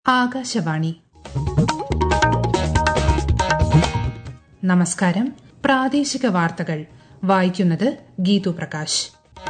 ആകാശവാണി നമസ്കാരം പ്രാദേശിക വാർത്തകൾ വായിക്കുന്നത് ഗീതു പ്രകാശ്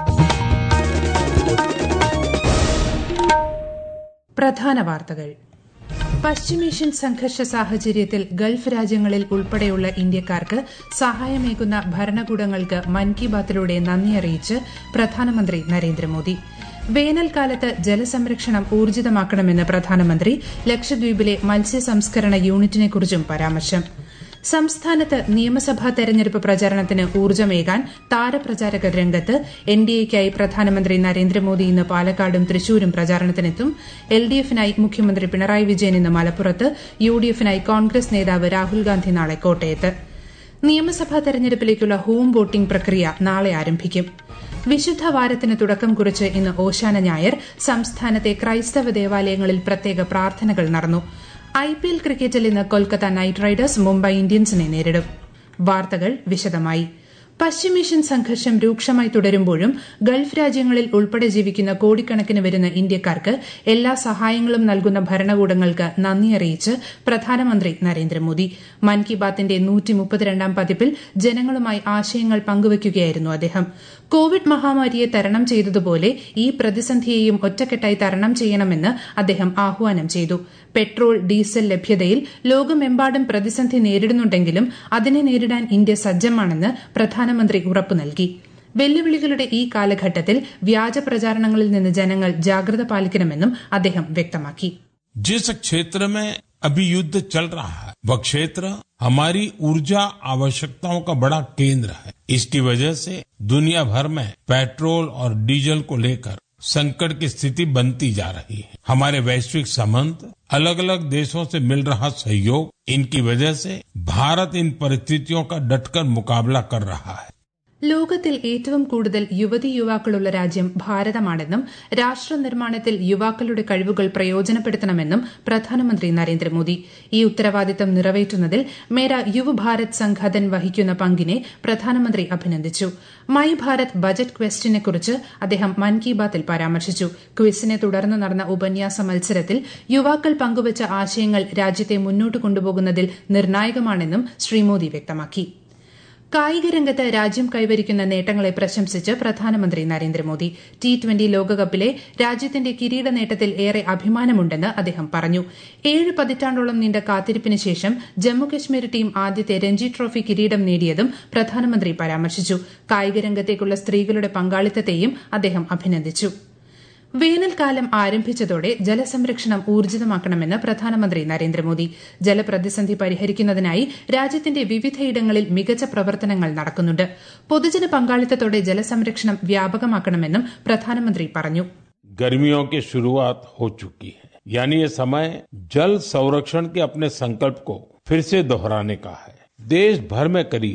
പ്രധാന വാർത്തകൾ പശ്ചിമേഷ്യൻ സംഘർഷ സാഹചര്യത്തിൽ ഗൾഫ് രാജ്യങ്ങളിൽ ഉൾപ്പെടെയുള്ള ഇന്ത്യക്കാർക്ക് സഹായമേകുന്ന ഭരണകൂടങ്ങൾക്ക് മൻ കി ബാത്തിലൂടെ നന്ദി അറിയിച്ച് പ്രധാനമന്ത്രി നരേന്ദ്രമോദി വേനൽക്കാലത്ത് ജലസംരക്ഷണം ഊർജിതമാക്കണമെന്ന് പ്രധാനമന്ത്രി ലക്ഷദ്വീപിലെ മത്സ്യ സംസ്കരണ യൂണിറ്റിനെക്കുറിച്ചും പരാമർശം സംസ്ഥാനത്ത് നിയമസഭാ തെരഞ്ഞെടുപ്പ് പ്രചാരണത്തിന് ഊർജ്ജമേകാൻ താരപ്രചാരക രംഗത്ത് എൻഡിഎയ്ക്കായി പ്രധാനമന്ത്രി നരേന്ദ്രമോദി ഇന്ന് പാലക്കാടും തൃശൂരും പ്രചാരണത്തിനെത്തും എൽഡിഎഫിനായി മുഖ്യമന്ത്രി പിണറായി വിജയൻ ഇന്ന് മലപ്പുറത്ത് യുഡിഎഫിനായി കോൺഗ്രസ് നേതാവ് രാഹുൽ ഗാന്ധി നാളെ കോട്ടയത്ത് നിയമസഭാ തെരഞ്ഞെടുപ്പിലേക്കുള്ള ഹോം വോട്ടിംഗ് പ്രക്രിയ നാളെ ആരംഭിക്കും വിശുദ്ധ വാരത്തിന് തുടക്കം കുറിച്ച് ഇന്ന് ഓശാന ഞായർ സംസ്ഥാനത്തെ ക്രൈസ്തവ ദേവാലയങ്ങളിൽ പ്രത്യേക പ്രാർത്ഥനകൾ നടന്നു ഐപിഎൽ ക്രിക്കറ്റിൽ ഇന്ന് കൊൽക്കത്ത നൈറ്റ് റൈഡേഴ്സ് മുംബൈ ഇന്ത്യൻസിനെ നേരിടും വാർത്തകൾ വിശദമായി പശ്ചിമേഷ്യൻ സംഘർഷം രൂക്ഷമായി തുടരുമ്പോഴും ഗൾഫ് രാജ്യങ്ങളിൽ ഉൾപ്പെടെ ജീവിക്കുന്ന കോടിക്കണക്കിന് വരുന്ന ഇന്ത്യക്കാർക്ക് എല്ലാ സഹായങ്ങളും നൽകുന്ന ഭരണകൂടങ്ങൾക്ക് നന്ദി അറിയിച്ച് പ്രധാനമന്ത്രി നരേന്ദ്രമോദി മൻ കി ബാത്തിന്റെ നൂറ്റിമുപ്പത്തിരണ്ടാം പതിപ്പിൽ ജനങ്ങളുമായി ആശയങ്ങൾ പങ്കുവയ്ക്കുകയായിരുന്നു അദ്ദേഹം കോവിഡ് മഹാമാരിയെ തരണം ചെയ്തതുപോലെ ഈ പ്രതിസന്ധിയെയും ഒറ്റക്കെട്ടായി തരണം ചെയ്യണമെന്ന് അദ്ദേഹം ആഹ്വാനം ചെയ്തു പെട്രോൾ ഡീസൽ ലഭ്യതയിൽ ലോകമെമ്പാടും പ്രതിസന്ധി നേരിടുന്നുണ്ടെങ്കിലും അതിനെ നേരിടാൻ ഇന്ത്യ സജ്ജമാണെന്ന് പ്രധാനമന്ത്രി ഉറപ്പു നൽകി വെല്ലുവിളികളുടെ ഈ കാലഘട്ടത്തിൽ വ്യാജ പ്രചാരണങ്ങളിൽ നിന്ന് ജനങ്ങൾ ജാഗ്രത പാലിക്കണമെന്നും അദ്ദേഹം വ്യക്തമാക്കി जिस क्षेत्र में अभी युद्ध चल रहा है वह क्षेत्र हमारी ऊर्जा आवश्यकताओं का बड़ा केंद्र है इसकी वजह से दुनिया भर में पेट्रोल और डीजल को लेकर संकट की स्थिति बनती जा रही है हमारे वैश्विक संबंध अलग अलग देशों से मिल रहा सहयोग इनकी वजह से भारत इन परिस्थितियों का डटकर मुकाबला कर रहा है ലോകത്തിൽ ഏറ്റവും കൂടുതൽ യുവതി യുവാക്കളുള്ള രാജ്യം ഭാരതമാണെന്നും രാഷ്ട്ര നിർമ്മാണത്തിൽ യുവാക്കളുടെ കഴിവുകൾ പ്രയോജനപ്പെടുത്തണമെന്നും പ്രധാനമന്ത്രി നരേന്ദ്രമോദി ഈ ഉത്തരവാദിത്തം നിറവേറ്റുന്നതിൽ മേര യുവഭാരത് സംഘാതൻ വഹിക്കുന്ന പങ്കിനെ പ്രധാനമന്ത്രി അഭിനന്ദിച്ചു മൈ ഭാരത് ബജറ്റ് ക്വസ്റ്റിനെക്കുറിച്ച് അദ്ദേഹം മൻ കി ബാത്തിൽ പരാമർശിച്ചു ക്വിസിനെ തുടർന്ന് നടന്ന ഉപന്യാസ മത്സരത്തിൽ യുവാക്കൾ പങ്കുവച്ച ആശയങ്ങൾ രാജ്യത്തെ മുന്നോട്ട് കൊണ്ടുപോകുന്നതിൽ നിർണായകമാണെന്നും ശ്രീ മോദി വ്യക്തമാക്കി കായിക രംഗത്ത് രാജ്യം കൈവരിക്കുന്ന നേട്ടങ്ങളെ പ്രശംസിച്ച് പ്രധാനമന്ത്രി നരേന്ദ്രമോദി ടി ട്വന്റി ലോകകപ്പിലെ രാജ്യത്തിന്റെ കിരീട നേട്ടത്തിൽ ഏറെ അഭിമാനമുണ്ടെന്ന് അദ്ദേഹം പറഞ്ഞു ഏഴ് പതിറ്റാണ്ടോളം നീണ്ട കാത്തിരിപ്പിന് ശേഷം ജമ്മുകശ്മീർ ടീം ആദ്യത്തെ രഞ്ജി ട്രോഫി കിരീടം നേടിയതും പ്രധാനമന്ത്രി പരാമർശിച്ചു കായിക രംഗത്തേക്കുള്ള സ്ത്രീകളുടെ പങ്കാളിത്തത്തെയും അദ്ദേഹം അഭിനന്ദിച്ചു വേനൽക്കാലം ആരംഭിച്ചതോടെ ജലസംരക്ഷണം ഊർജിതമാക്കണമെന്ന് പ്രധാനമന്ത്രി നരേന്ദ്രമോദി ജലപ്രതിസന്ധി പരിഹരിക്കുന്നതിനായി രാജ്യത്തിന്റെ വിവിധയിടങ്ങളിൽ മികച്ച പ്രവർത്തനങ്ങൾ നടക്കുന്നുണ്ട് പൊതുജന പങ്കാളിത്തത്തോടെ ജലസംരക്ഷണം വ്യാപകമാക്കണമെന്നും പ്രധാനമന്ത്രി പറഞ്ഞു गर्मियों की शुरुआत हो चुकी है यानी ये समय जल संरक्षण के अपने संकल्प को फिर से दोहराने का है देश भर में करीब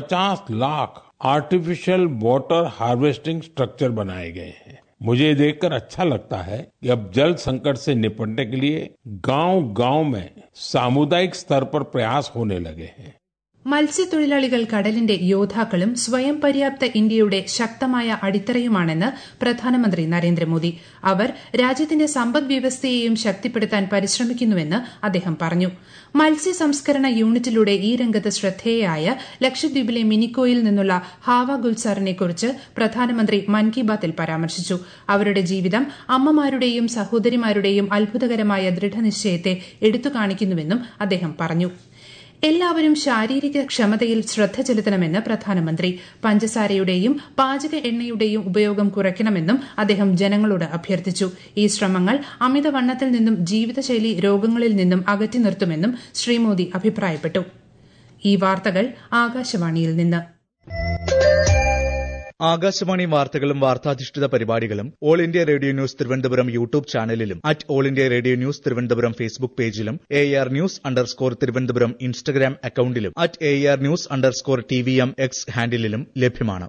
50 lakh artificial water harvesting structure बनाए गए हैं मुझे ये देखकर अच्छा लगता है कि अब जल संकट से निपटने के लिए गांव गांव में सामुदायिक स्तर पर प्रयास होने लगे हैं മത്സ്യത്തൊഴിലാളികൾ കടലിന്റെ യോദ്ധാക്കളും സ്വയം പര്യാപ്ത ഇന്ത്യയുടെ ശക്തമായ അടിത്തറയുമാണെന്ന് പ്രധാനമന്ത്രി നരേന്ദ്രമോദി അവർ രാജ്യത്തിന്റെ സമ്പദ് വ്യവസ്ഥയെയും ശക്തിപ്പെടുത്താൻ പരിശ്രമിക്കുന്നുവെന്ന് അദ്ദേഹം പറഞ്ഞു മത്സ്യ സംസ്കരണ യൂണിറ്റിലൂടെ ഈ രംഗത്ത് ശ്രദ്ധേയയായ ലക്ഷദ്വീപിലെ മിനിക്കോയിൽ നിന്നുള്ള ഹാവ ഗുൽസാറിനെക്കുറിച്ച് പ്രധാനമന്ത്രി മൻ കി ബാത്തിൽ പരാമർശിച്ചു അവരുടെ ജീവിതം അമ്മമാരുടെയും സഹോദരിമാരുടെയും അത്ഭുതകരമായ ദൃഢനിശ്ചയത്തെ എടുത്തു കാണിക്കുന്നുവെന്നും അദ്ദേഹം പറഞ്ഞു എല്ലാവരും ശാരീരിക ക്ഷമതയിൽ ശ്രദ്ധ ചെലുത്തണമെന്ന് പ്രധാനമന്ത്രി പഞ്ചസാരയുടെയും പാചക എണ്ണയുടെയും ഉപയോഗം കുറയ്ക്കണമെന്നും അദ്ദേഹം ജനങ്ങളോട് അഭ്യർത്ഥിച്ചു ഈ ശ്രമങ്ങൾ അമിതവണ്ണത്തിൽ നിന്നും ജീവിതശൈലി രോഗങ്ങളിൽ നിന്നും അകറ്റി നിർത്തുമെന്നും ശ്രീ മോദി അഭിപ്രായപ്പെട്ടു ഈ വാർത്തകൾ ആകാശവാണിയിൽ നിന്ന് ആകാശവാണി വാർത്തകളും വാർത്താധിഷ്ഠിത പരിപാടികളും all India radio news Thiruvananthapuram YouTube ചാനലിലും at all India radio news Thiruvananthapuram Facebook പേജിലും A R news underscore Thiruvananthapuram Instagram അക്കൌണ്ടിലും at A R news underscore T V M X ഹാൻഡിലും ലഭ്യമാണ്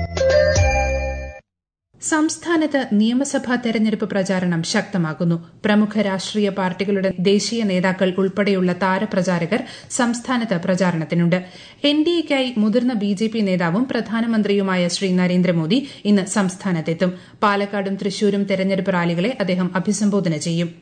സംസ്ഥാനത്ത് നിയമസഭാ തെരഞ്ഞെടുപ്പ് പ്രചാരണം ശക്തമാകുന്നു പ്രമുഖ രാഷ്ട്രീയ പാർട്ടികളുടെ ദേശീയ നേതാക്കൾ ഉൾപ്പെടെയുള്ള താരപ്രചാരകർ സംസ്ഥാനത്ത് പ്രചാരണത്തിനുണ്ട് എൻഡിഎയ്ക്കായി മുതിർന്ന ബിജെപി നേതാവും പ്രധാനമന്ത്രിയുമായ ശ്രീ നരേന്ദ്രമോദി ഇന്ന് സംസ്ഥാനത്തെത്തും പാലക്കാടും തൃശൂരും തെരഞ്ഞെടുപ്പ് റാലികളെ അദ്ദേഹം അഭിസംബോധന ചെയ്യും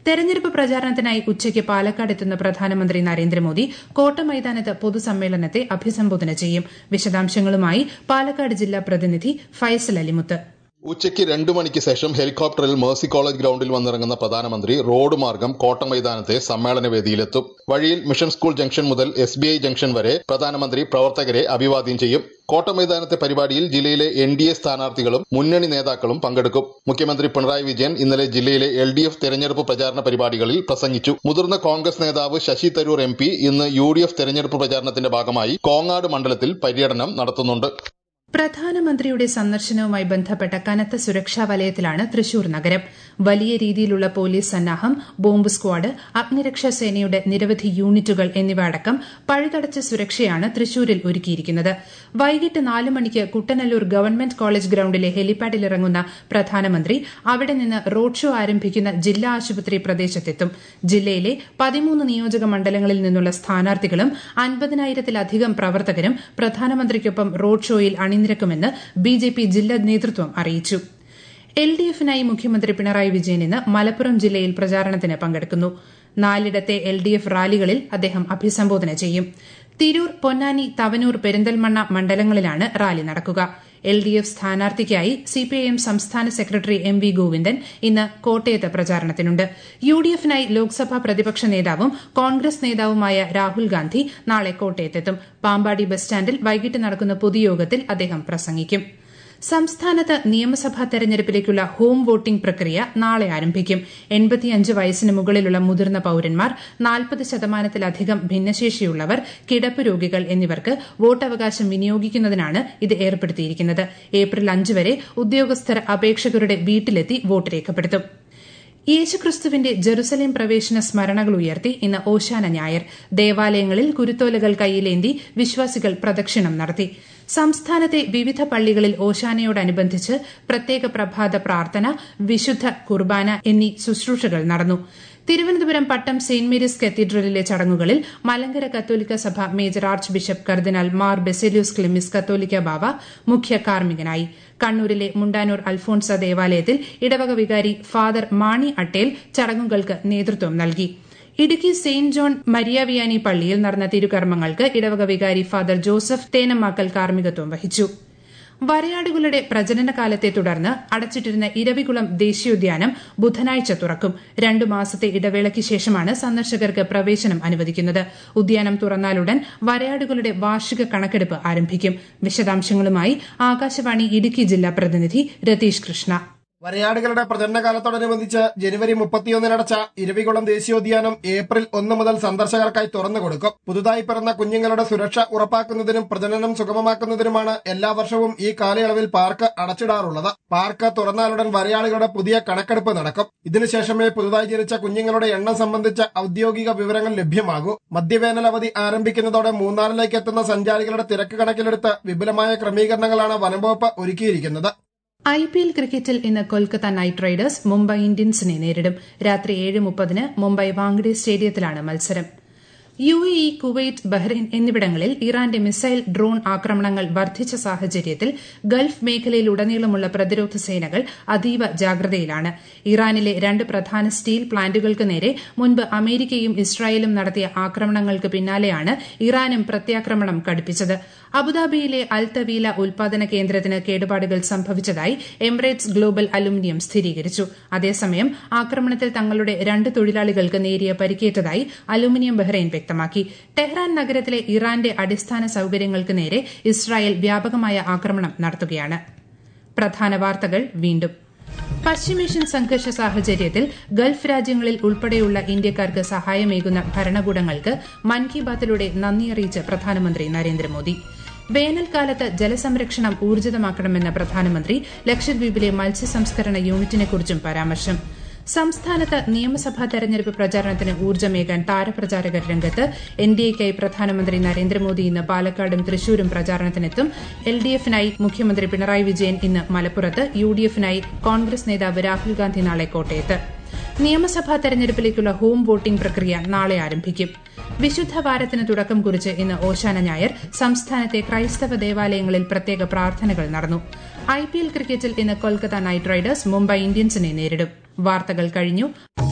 തെരഞ്ഞെടുപ്പ് പ്രചാരണത്തിനായി ഉച്ചയ്ക്ക് പാലക്കാട് എത്തുന്ന പ്രധാനമന്ത്രി നരേന്ദ്രമോദി കോട്ട മൈതാനത്ത് പൊതുസമ്മേളനത്തെ അഭിസംബോധന ചെയ്യും വിശദാംശങ്ങളുമായി പാലക്കാട് ജില്ലാ പ്രതിനിധി ഫൈസൽ അലിമുത്ത് ഉച്ചയ്ക്ക് രണ്ടു മണിക്ക് ശേഷം ഹെലികോപ്റ്ററിൽ മേഴ്സി കോളേജ് ഗ്രൌണ്ടിൽ വന്നിറങ്ങുന്ന പ്രധാനമന്ത്രി റോഡ് മാർഗം കോട്ട മൈതാനത്തെ സമ്മേളന വേദിയിലെത്തും വഴിയിൽ മിഷൻ സ്കൂൾ ജംഗ്ഷൻ മുതൽ എസ് ബി ഐ ജംഗ്ഷൻ വരെ പ്രധാനമന്ത്രി പ്രവർത്തകരെ അഭിവാദ്യം ചെയ്യും കോട്ട മൈതാനത്തെ പരിപാടിയിൽ ജില്ലയിലെ എൻ ഡി എ സ്ഥാനാർത്ഥികളും മുന്നണി നേതാക്കളും പങ്കെടുക്കും മുഖ്യമന്ത്രി പിണറായി വിജയൻ ഇന്നലെ ജില്ലയിലെ എൽ ഡി എഫ് തെരഞ്ഞെടുപ്പ് പ്രചാരണ പരിപാടികളിൽ പ്രസംഗിച്ചു മുതിർന്ന കോൺഗ്രസ് നേതാവ് ശശി തരൂർ എം പി ഇന്ന് യു ഡി എഫ് തെരഞ്ഞെടുപ്പ് പ്രചാരണത്തിന്റെ ഭാഗമായി കോങ്ങാട് മണ്ഡലത്തിൽ പര്യടനം നടത്തുന്നുണ്ട് പ്രധാനമന്ത്രിയുടെ സന്ദർശനവുമായി ബന്ധപ്പെട്ട കനത്ത സുരക്ഷാ വലയത്തിലാണ് തൃശൂർ നഗരം വലിയ രീതിയിലുള്ള പോലീസ് സന്നാഹം ബോംബ് സ്ക്വാഡ് അഗ്നിരക്ഷാ സേനയുടെ നിരവധി യൂണിറ്റുകൾ എന്നിവ അടക്കം പഴുതടച്ച സുരക്ഷയാണ് തൃശൂരിൽ ഒരുക്കിയിരിക്കുന്നത് വൈകിട്ട് നാല് മണിക്ക് കുട്ടനല്ലൂർ ഗവൺമെന്റ് കോളേജ് ഗ്രൌണ്ടിലെ ഹെലിപാഡിലിറങ്ങുന്ന പ്രധാനമന്ത്രി അവിടെ നിന്ന് റോഡ് ഷോ ആരംഭിക്കുന്ന ജില്ലാ ആശുപത്രി പ്രദേശത്തെത്തും ജില്ലയിലെ പതിമൂന്ന് നിയോജക മണ്ഡലങ്ങളിൽ നിന്നുള്ള സ്ഥാനാർത്ഥികളും അൻപതിനായിരത്തിലധികം പ്രവർത്തകരും പ്രധാനമന്ത്രിക്കൊപ്പം റോഡ് ഷോയിൽ അണിനിരക്കുമെന്ന് ബി ജെ പി ജില്ലാ നേതൃത്വം അറിയിച്ചു എൽ ഡി എഫിനായി മുഖ്യമന്ത്രി പിണറായി വിജയൻ ഇന്ന് മലപ്പുറം ജില്ലയിൽ പ്രചാരണത്തിന് പങ്കെടുക്കുന്നു നാലിടത്തെ എൽ ഡി എഫ് റാലികളിൽ അദ്ദേഹം അഭിസംബോധന ചെയ്യും തിരൂർ പൊന്നാനി തവനൂർ പെരിന്തൽമണ്ണ മണ്ഡലങ്ങളിലാണ് റാലി നടക്കുക എൽ ഡി എഫ് സ്ഥാനാർത്ഥിക്കായി സിപിഐഎം സംസ്ഥാന സെക്രട്ടറി എം വി ഗോവിന്ദൻ ഇന്ന് കോട്ടയത്ത് പ്രചാരണത്തിനുണ്ട് യു ഡി എഫിനായി ലോക്സഭാ പ്രതിപക്ഷ നേതാവും കോൺഗ്രസ് നേതാവുമായ രാഹുൽ ഗാന്ധി നാളെ കോട്ടയത്തെത്തും പാമ്പാടി ബസ് സ്റ്റാൻഡിൽ വൈകിട്ട് നടക്കുന്ന പൊതുയോഗത്തിൽ അദ്ദേഹം പ്രസംഗിക്കും സംസ്ഥാനത്ത് നിയമസഭാ തെരഞ്ഞെടുപ്പിലേക്കുള്ള ഹോം വോട്ടിംഗ് പ്രക്രിയ നാളെ ആരംഭിക്കും എൺപത്തിയഞ്ച് വയസ്സിന് മുകളിലുള്ള മുതിർന്ന പൌരന്മാർ നാൽപ്പത് ശതമാനത്തിലധികം ഭിന്നശേഷിയുള്ളവർ കിടപ്പ് രോഗികൾ എന്നിവർക്ക് വോട്ടവകാശം വിനിയോഗിക്കുന്നതിനാണ് ഇത് ഏർപ്പെടുത്തിയിരിക്കുന്നത് ഏപ്രിൽ അഞ്ച് വരെ ഉദ്യോഗസ്ഥർ അപേക്ഷകരുടെ വീട്ടിലെത്തി വോട്ട് രേഖപ്പെടുത്തും യേശുക്രിസ്തുവിന്റെ ജെറുസലേം പ്രവേശന സ്മരണകൾ ഉയർത്തി ഇന്ന് ഓശാന ഞായർ ദേവാലയങ്ങളിൽ കുരുത്തോലകൾ കൈയിലേന്തി വിശ്വാസികൾ പ്രദക്ഷിണം നടത്തി സംസ്ഥാനത്തെ വിവിധ പള്ളികളിൽ ഓശാനയോടനുബന്ധിച്ച് പ്രത്യേക പ്രഭാത പ്രാർത്ഥന വിശുദ്ധ കുർബാന എന്നീ ശുശ്രൂഷകൾ നടന്നു തിരുവനന്തപുരം പട്ടം സെന്റ് മേരീസ് കത്തീഡ്രലിലെ ചടങ്ങുകളിൽ മലങ്കര കത്തോലിക്ക സഭ മേജർ ആർച്ച് ബിഷപ്പ് കർദിനാൾ മാർ ബെസേലിയോസ് ക്ലിമിസ് കത്തോലിക്ക ബാവ മുഖ്യ കാർമ്മികനായി കണ്ണൂരിലെ മുണ്ടാനൂർ അൽഫോൺസ ദേവാലയത്തിൽ ഇടവക വികാരി ഫാദർ മാണി അട്ടേൽ ചടങ്ങുകൾക്ക് നേതൃത്വം നൽകി ഇടുക്കി സെയിന്റ് ജോൺ മരിയാവിയാനി പള്ളിയിൽ നടന്ന തിരുകർമ്മങ്ങൾക്ക് ഇടവക വികാരി ഫാദർ ജോസഫ് തേനമാക്കൽ കാർമ്മികത്വം വഹിച്ചു വരയാടുകളുടെ പ്രജനനകാലത്തെ തുടർന്ന് അടച്ചിട്ടിരുന്ന ഇരവികുളം ദേശീയോദ്യാനം ബുധനാഴ്ച തുറക്കും രണ്ടു മാസത്തെ ഇടവേളയ്ക്ക് ശേഷമാണ് സന്ദർശകർക്ക് പ്രവേശനം അനുവദിക്കുന്നത് ഉദ്യാനം തുറന്നാലുടൻ വരയാടുകളുടെ വാർഷിക കണക്കെടുപ്പ് ആരംഭിക്കും വിശദാംശങ്ങളുമായി ആകാശവാണി ഇടുക്കി ജില്ലാ പ്രതിനിധി രതീഷ് കൃഷ്ണ വരയാടുകളുടെ പ്രജനനകാലത്തോടനുബന്ധിച്ച് ജനുവരി മുപ്പത്തിയൊന്നിനടച്ച ഇരവികുളം ദേശീയോദ്യാനം ഏപ്രിൽ ഒന്ന് മുതൽ സന്ദർശകർക്കായി തുറന്നു കൊടുക്കും പുതുതായി പിറന്ന കുഞ്ഞുങ്ങളുടെ സുരക്ഷ ഉറപ്പാക്കുന്നതിനും പ്രജനനം സുഗമമാക്കുന്നതിനുമാണ് എല്ലാ വർഷവും ഈ കാലയളവിൽ പാർക്ക് അടച്ചിടാറുള്ളത് പാർക്ക് തുറന്നാലുടൻ വരയാടുകളുടെ പുതിയ കണക്കെടുപ്പ് നടക്കും ഇതിനുശേഷമേ പുതുതായി ജനിച്ച കുഞ്ഞുങ്ങളുടെ എണ്ണം സംബന്ധിച്ച ഔദ്യോഗിക വിവരങ്ങൾ ലഭ്യമാകൂ മധ്യവേനൽ അവധി ആരംഭിക്കുന്നതോടെ മൂന്നാറിലേക്ക് എത്തുന്ന സഞ്ചാരികളുടെ തിരക്ക് കണക്കിലെടുത്ത് വിപുലമായ ക്രമീകരണങ്ങളാണ് വനംവകുപ്പ് ഒരുക്കിയിരിക്കുന്നത് ഐ പി എൽ ക്രിക്കറ്റിൽ ഇന്ന് കൊൽക്കത്ത നൈറ്റ് റൈഡേഴ്സ് മുംബൈ ഇന്ത്യൻസിനെ നേരിടും രാത്രി ഏഴ് മുപ്പതിന് മുംബൈ വാങ്കഡെ സ്റ്റേഡിയത്തിലാണ് മത്സരം U A E Kuwait Bahrain എന്നിവിടങ്ങളിൽ ഇറാന്റെ മിസൈൽ ഡ്രോൺ ആക്രമണങ്ങൾ വർദ്ധിച്ച സാഹചര്യത്തിൽ ഗൾഫ് മേഖലയിലുടനീളമുള്ള പ്രതിരോധ സേനകൾ അതീവ ജാഗ്രതയിലാണ് ഇറാനിലെ രണ്ട് പ്രധാന സ്റ്റീൽ പ്ലാന്റുകൾക്ക് നേരെ മുൻപ് അമേരിക്കയും ഇസ്രായേലും നടത്തിയ ആക്രമണങ്ങൾക്ക് പിന്നാലെയാണ് ഇറാനും പ്രത്യാക്രമണം കടുപ്പിച്ചത് അബുദാബിയിലെ അൽ തവീല ഉൽപാദന കേന്ദ്രത്തിന് കേടുപാടുകൾ സംഭവിച്ചതായി എമിറേറ്റ്സ് ഗ്ലോബൽ അലുമിനിയം സ്ഥിരീകരിച്ചു അതേസമയം ആക്രമണത്തിൽ തങ്ങളുടെ രണ്ട് തൊഴിലാളികൾക്ക് നേരിയ പരിക്കേറ്റതായി അലുമിനിയം ബഹ്റൈൻ വ്യക്തമാക്കി ടെഹ്റാൻ നഗരത്തിലെ ഇറാന്റെ അടിസ്ഥാന സൌകര്യങ്ങൾക്ക് നേരെ ഇസ്രായേൽ വ്യാപകമായ ആക്രമണം നടത്തുകയാണ് പ്രധാന വാർത്തകൾ വീണ്ടും പശ്ചിമേഷ്യൻ സംഘർഷ സാഹചര്യത്തിൽ ഗൾഫ് രാജ്യങ്ങളിൽ ഉൾപ്പെടെയുള്ള ഇന്ത്യക്കാർക്ക് സഹായമേകുന്ന ഭരണകൂടങ്ങൾക്ക് മൻ കി ബാത്തിലൂടെ നന്ദി അറിയിച്ച് പ്രധാനമന്ത്രി നരേന്ദ്രമോദി വേനൽക്കാലത്ത് ജലസംരക്ഷണം ഊർജിതമാക്കണമെന്ന പ്രധാനമന്ത്രി ലക്ഷദ്വീപിലെ മത്സ്യസംസ്കരണ യൂണിറ്റിനെക്കുറിച്ചും പരാമർശം സംസ്ഥാനത്ത് നിയമസഭാ തെരഞ്ഞെടുപ്പ് പ്രചാരണത്തിന് ഊർജ്ജമേകാൻ താരപ്രചാരകർ രംഗത്ത് എൻ ഡി എക്കായി പ്രധാനമന്ത്രി നരേന്ദ്രമോദി ഇന്ന് പാലക്കാടും തൃശൂരും പ്രചാരണത്തിനെത്തും എൽ ഡി എഫിനായി മുഖ്യമന്ത്രി പിണറായി വിജയൻ ഇന്ന് മലപ്പുറത്ത് യു ഡി എഫിനായി കോൺഗ്രസ് നേതാവ് രാഹുൽ ഗാന്ധി നാളെ കോട്ടയത്ത് നിയമസഭാ തെരഞ്ഞെടുപ്പിലേക്കുള്ള ഹോം വോട്ടിംഗ് പ്രക്രിയ നാളെ ആരംഭിക്കും വിശുദ്ധ വാരത്തിന് തുടക്കം കുറിച്ച് ഇന്ന് ഓശാന ഞായർ സംസ്ഥാനത്തെ ക്രൈസ്തവ ദേവാലയങ്ങളിൽ പ്രത്യേക പ്രാർത്ഥനകൾ നടന്നു ഐ പി എൽ ക്രിക്കറ്റിൽ ഇന്ന് കൊൽക്കത്ത നൈറ്റ് റൈഡേഴ്സ് മുംബൈ ഇന്ത്യൻസിനെ നേരിടും വാർത്തകൾ കഴിഞ്ഞു